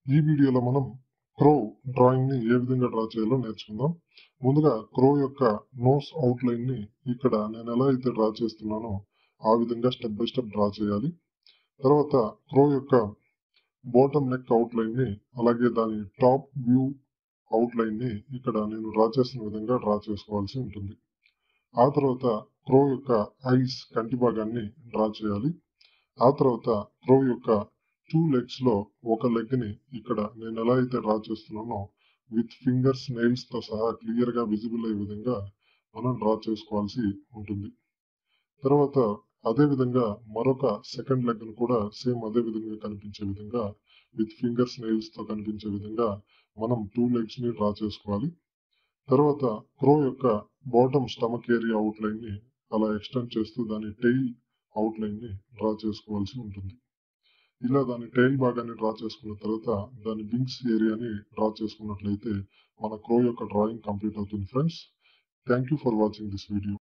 ఈ వీడియోలో మనం క్రో డ్రాయింగ్ ని ఏ విధంగా డ్రా చేయాలో నేర్చుకుందాం ముందుగా క్రో యొక్క నోస్ అవుట్ లైన్ ని ఇక్కడ నేను ఎలా అయితే డ్రా చేస్తున్నానో ఆ విధంగా స్టెప్ బై స్టెప్ డ్రా చేయాలి తర్వాత క్రో యొక్క బాటమ్ నెక్ అవుట్ లైన్ ని అలాగే దాని టాప్ వ్యూ అవుట్ లైన్ ని ఇక్కడ నేను డ్రా చేసిన విధంగా డ్రా చేసుకోవాల్సి ఉంటుంది ఆ తర్వాత క్రో యొక్క ఐస్ కంటి భాగాన్ని డ్రా చేయాలి ఆ తర్వాత క్రో యొక్క టూ లెగ్స్ లో ఒక లెగ్ ని ఇక్కడ నేను ఎలా అయితే డ్రా చేస్తున్నానో విత్ ఫింగర్స్ నెయిల్స్ తో సహా క్లియర్ గా విజిబుల్ అయ్యే విధంగా మనం డ్రా చేసుకోవాల్సి ఉంటుంది తర్వాత అదే విధంగా మరొక సెకండ్ లెగ్ ను కూడా సేమ్ అదే విధంగా కనిపించే విధంగా విత్ ఫింగర్స్ నెయిల్స్ తో కనిపించే విధంగా మనం టూ లెగ్స్ ని డ్రా చేసుకోవాలి తర్వాత క్రో యొక్క bottom stomach area outline ని అలా ఎక్స్టెండ్ చేస్తూ దాని టెయిల్ అవుట్ లైన్ ని డ్రా చేసుకోవాల్సి ఉంటుంది ఇలా దాని టైల్ భాగాన్ని డ్రా చేసుకున్న తర్వాత దాని వింగ్స్ ఏరియాని డ్రా చేసుకున్నట్లయితే మన క్రో యొక్క డ్రాయింగ్ కంప్లీట్ అవుతుంది friends thank you for watching this video